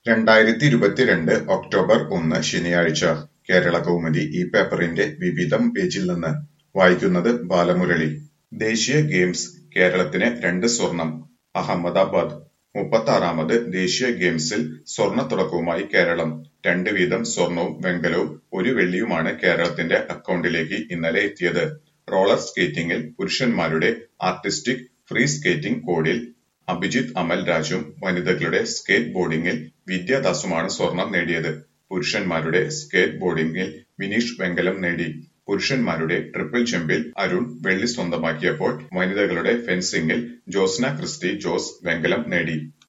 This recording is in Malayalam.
രണ്ടായിരത്തി ഇരുപത്തിരണ്ട് ഒക്ടോബർ ഒന്ന് ശനിയാഴ്ച കേരളകൗമുദി ഈ പേപ്പറിന്റെ വിവിധം പേജിൽ നിന്ന് വായിക്കുന്നത് ബാലമുരളി ദേശീയ ഗെയിംസ് കേരളത്തിന് രണ്ട് സ്വർണം അഹമ്മദാബാദ് മുപ്പത്താറാമത് ദേശീയ ഗെയിംസിൽ സ്വർണത്തുടക്കവുമായി കേരളം രണ്ട് വീതം സ്വർണവും വെങ്കലവും ഒരു വെള്ളിയുമാണ് കേരളത്തിന്റെ അക്കൗണ്ടിലേക്ക് ഇന്നലെ എത്തിയത് റോളർ സ്കേറ്റിംഗിൽ പുരുഷന്മാരുടെ ആർട്ടിസ്റ്റിക് ഫ്രീ സ്കേറ്റിംഗ് കോഡിൽ അഭിജിത്ത് അമൽ രാജും വനിതകളുടെ സ്കേറ്റ് ബോർഡിംഗിൽ വിദ്യാദാസുമാണ് സ്വർണം നേടിയത് പുരുഷന്മാരുടെ സ്കേറ്റ് ബോർഡിംഗിൽ വിനീഷ് വെങ്കലം നേടി പുരുഷന്മാരുടെ ട്രിപ്പിൾ ജമ്പിൽ അരുൺ വെള്ളി സ്വന്തമാക്കിയപ്പോൾ വനിതകളുടെ ഫെൻസിംഗിൽ ജോസ്ന ക്രിസ്റ്റി ജോസ് വെങ്കലം നേടി